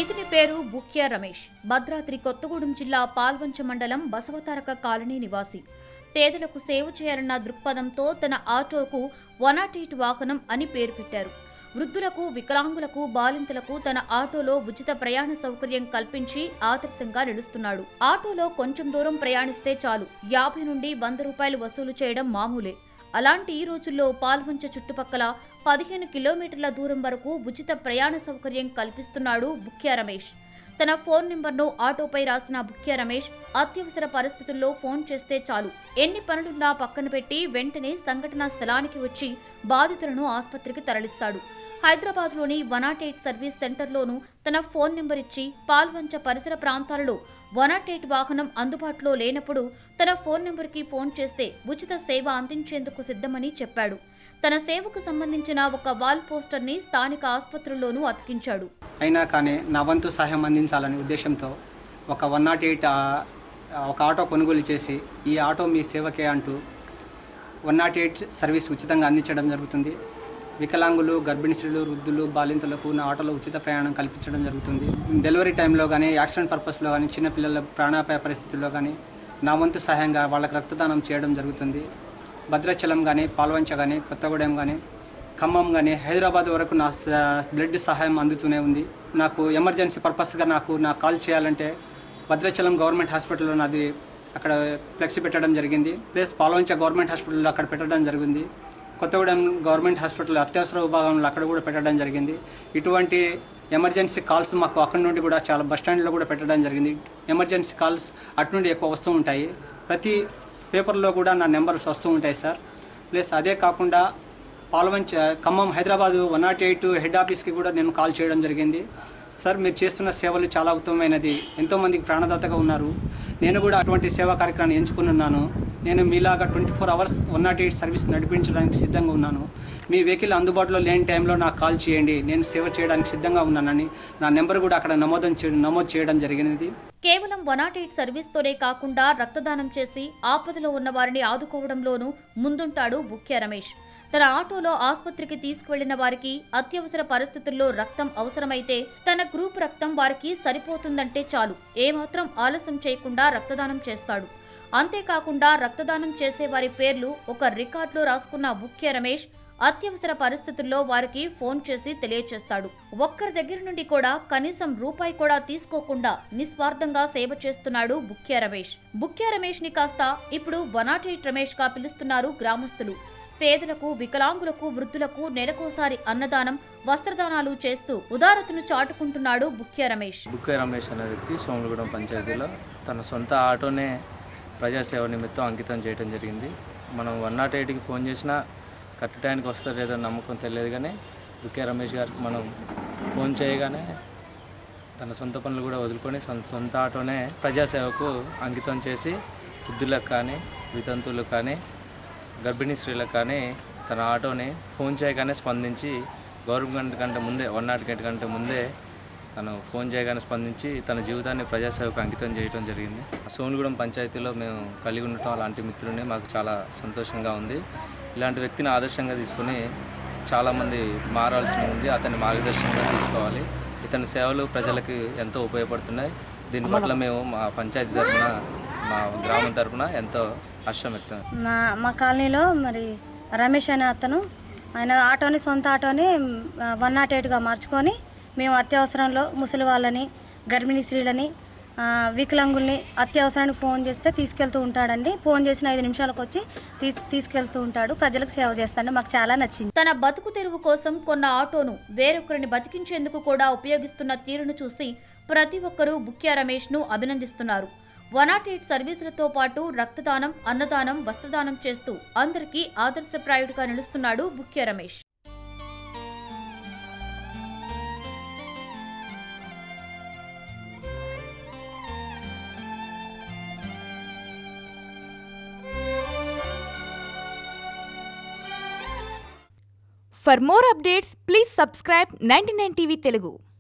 ఇతని పేరు బుక్యా రమేష్ భద్రాద్రి కొత్తగూడెం జిల్లా పాల్వంచ మండలం బసవతారక కాలనీ నివాసి పేదలకు సేవ చేయాలన్న దృక్పథంతో తన ఆటోకు వన్ నాట్ ఎయిట్ వాహనం అని పేరు పెట్టారు వృద్ధులకు వికలాంగులకు బాలింతలకు తన ఆటోలో ఉచిత ప్రయాణ సౌకర్యం కల్పించి ఆదర్శంగా నిలుస్తున్నాడు ఆటోలో కొంచెం దూరం ప్రయాణిస్తే చాలు యాభై నుండి వంద రూపాయలు వసూలు చేయడం మామూలే అలాంటి ఈ రోజుల్లో పాల్వంచ చుట్టుపక్కల పదిహేను కిలోమీటర్ల దూరం వరకు ఉచిత ప్రయాణ సౌకర్యం కల్పిస్తున్నాడు బుక్యా రమేష్ తన ఫోన్ నెంబర్ను ఆటోపై రాసిన బుక్యా రమేష్ అత్యవసర పరిస్థితుల్లో ఫోన్ చేస్తే చాలు ఎన్ని పనులున్నా పక్కన పెట్టి వెంటనే సంఘటనా స్థలానికి వచ్చి బాధితులను ఆసుపత్రికి తరలిస్తాడు హైదరాబాద్లోని వన్ నాట్ ఎయిట్ సర్వీస్ సెంటర్లోనూ తన ఫోన్ నెంబర్ ఇచ్చి పాల్వంచ పరిసర ప్రాంతాలలో వన్ నాట్ ఎయిట్ వాహనం అందుబాటులో లేనప్పుడు తన ఫోన్ నెంబర్కి ఫోన్ చేస్తే ఉచిత సేవ అందించేందుకు సిద్ధమని చెప్పాడు తన సేవకు సంబంధించిన ఒక వాల్ పోస్టర్ని స్థానిక ఆసుపత్రుల్లోనూ అతికించాడు అయినా కానీ నా వంతు సహాయం అందించాలనే ఉద్దేశంతో ఒక వన్ నాట్ ఎయిట్ ఒక ఆటో కొనుగోలు చేసి ఈ ఆటో మీ సేవకే అంటూ వన్ నాట్ ఎయిట్ సర్వీస్ ఉచితంగా అందించడం జరుగుతుంది వికలాంగులు గర్భిణీ స్త్రీలు వృద్ధులు బాలింతలకు నా ఆటోలో ఉచిత ప్రయాణం కల్పించడం జరుగుతుంది డెలివరీ టైంలో కానీ యాక్సిడెంట్ పర్పస్లో కానీ చిన్నపిల్లల ప్రాణాపాయ పరిస్థితుల్లో కానీ నా వంతు సహాయంగా వాళ్ళకి రక్తదానం చేయడం జరుగుతుంది భద్రాచలం కానీ పాల్వంచ కానీ కొత్తగూడెం కానీ ఖమ్మం కానీ హైదరాబాద్ వరకు నా స- బ్లడ్ సహాయం అందుతూనే ఉంది నాకు ఎమర్జెన్సీ పర్పస్గా నాకు నా కాల్ చేయాలంటే భద్రాచలం గవర్నమెంట్ హాస్పిటల్లో నాది అక్కడ ఫ్లెక్సీ పెట్టడం జరిగింది ప్లస్ పాల్వంచ గవర్నమెంట్ హాస్పిటల్లో అక్కడ పెట్టడం జరిగింది కొత్తగూడెం గవర్నమెంట్ హాస్పిటల్ అత్యవసర విభాగంలో అక్కడ కూడా పెట్టడం జరిగింది ఇటువంటి ఎమర్జెన్సీ కాల్స్ మాకు అక్కడి నుండి కూడా చాలా బస్ స్టాండ్లో కూడా పెట్టడం జరిగింది ఎమర్జెన్సీ కాల్స్ అటు నుండి ఎక్కువ వస్తూ ఉంటాయి ప్రతి పేపర్లో కూడా నా నెంబర్స్ వస్తూ ఉంటాయి సార్ ప్లస్ అదే కాకుండా Palvancha Khammam Hyderabad one nought eight head ఆఫీస్కి కూడా నేను కాల్ చేయడం జరిగింది సార్ మీరు చేస్తున్న సేవలు చాలా ఉత్తమమైనది ఎంతోమందికి ప్రాణదాతగా ఉన్నారు నేను కూడా అటువంటి సేవా కార్యక్రమాన్ని ఎంచుకున్నాను నేను మీలాగా twenty four hours one nought eight service నడిపించడానికి సిద్ధంగా ఉన్నాను మీ వెహికల్ అందుబాటులో లేని టైంలో నాకు కాల్ చేయండి నేను సేవ చేయడానికి సిద్ధంగా ఉన్నానని నా నెంబర్ కూడా అక్కడ నమోదం చే నమోదు చేయడం జరిగినది కేవలం వన్ నాట్ ఎయిట్ సర్వీస్తోనే కాకుండా రక్తదానం చేసి ఆపదలో ఉన్న వారిని ఆదుకోవడంలోనూ ముందుంటాడు బుక్య రమేష్ తన ఆటోలో ఆసుపత్రికి తీసుకువెళ్లిన వారికి అత్యవసర పరిస్థితుల్లో రక్తం అవసరమైతే తన గ్రూప్ రక్తం వారికి సరిపోతుందంటే చాలు ఏమాత్రం ఆలస్యం చేయకుండా రక్తదానం చేస్తాడు అంతేకాకుండా రక్తదానం చేసే వారి పేర్లు ఒక రికార్డులో రాసుకున్న బుక్య రమేష్ అత్యవసర పరిస్థితుల్లో వారికి ఫోన్ చేసి తెలియచేస్తాడు ఒక్కరి దగ్గర నుండి కూడా కనీసం రూపాయి కూడా తీసుకోకుండా నిస్వార్థంగా సేవ చేస్తున్నాడు బుక్య రమేష్ బుక్య రమేష్ ని కాస్త ఇప్పుడు వనాట్ ఎయిట్ రమేష్ గా పిలుస్తున్నారు గ్రామస్తులు పేదలకు వికలాంగులకు వృద్ధులకు నెలకోసారి అన్నదానం వస్త్రదానాలు చేస్తూ ఉదారతను చాటుకుంటున్నాడు బుక్య రమేష్ బుక్కే రమేష్ అనే వ్యక్తి సోమలగూడెం పంచాయతీలో తన సొంత ఆటోనే ప్రజాసేవ నిమిత్తం అంకితం చేయడం జరిగింది మనం వన్ నాట్ ఎయిట్కి ఫోన్ చేసినా కరెక్ట్ టైంకి వస్తారు లేదో నమ్మకం తెలియదు కానీ బుక్కే రమేష్ గారికి మనం ఫోన్ చేయగానే తన సొంత పనులు కూడా వదులుకొని సొంత సొంత ఆటోనే ప్రజాసేవకు అంకితం చేసి వృద్ధులకు కానీ వితంతువులకు కానీ గర్భిణీ స్త్రీలకు కానీ తన ఆటోని ఫోన్ చేయగానే స్పందించి గవర్నమెంట్ కంటే ముందే వన్ నాట్ ఎయిట్ కంటే ముందే తను ఫోన్ చేయగానే స్పందించి తన జీవితాన్ని ప్రజాసేవకు అంకితం చేయడం జరిగింది సోనుగూడెం పంచాయతీలో మేము కలిగి ఉండటం అలాంటి మిత్రుడిని మాకు చాలా సంతోషంగా ఉంది ఇలాంటి వ్యక్తిని ఆదర్శంగా తీసుకుని చాలామంది మారాల్సి ఉంది అతన్ని మార్గదర్శనంగా తీసుకోవాలి ఇతని సేవలు ప్రజలకు ఎంతో ఉపయోగపడుతున్నాయి దీని పట్ల మేము మా పంచాయతీ తరఫున మా గ్రామం తరఫున ఎంతో హర్షం వ్యక్తం మా మా కాలనీలో మరి రమేష్ అనే అతను ఆయన ఆటోని సొంత ఆటోని వన్ నాట్ ఎయిట్గా మార్చుకొని మేము అత్యవసరంలో ముసలి వాళ్ళని గర్భిణీ స్త్రీలని ఆ, వికలాంగుల్ని అత్యవసరానికి ఫోన్ చేస్తే తీసుకెళ్తూ ఉంటాడండి ఫోన్ చేసిన ఐదు నిమిషాలకు వచ్చి తీ తీసుకెళ్తూ ఉంటాడు ప్రజలకు సేవ చేస్తాడు మాకు చాలా నచ్చింది తన బతుకు తెరువు కోసం కొన్న ఆటోను వేరొకరిని బతికించేందుకు కూడా ఉపయోగిస్తున్న తీరును చూసి ప్రతి ఒక్కరూ బుక్యా రమేష్ ను అభినందిస్తున్నారు వన్ నాట్ ఎయిట్ సర్వీసులతో పాటు రక్తదానం అన్నదానం వస్త్రదానం చేస్తూ అందరికీ ఆదర్శప్రాయుడిగా నిలుస్తున్నాడు Bukya Ramesh For more updates, please subscribe 99 TV Telugu.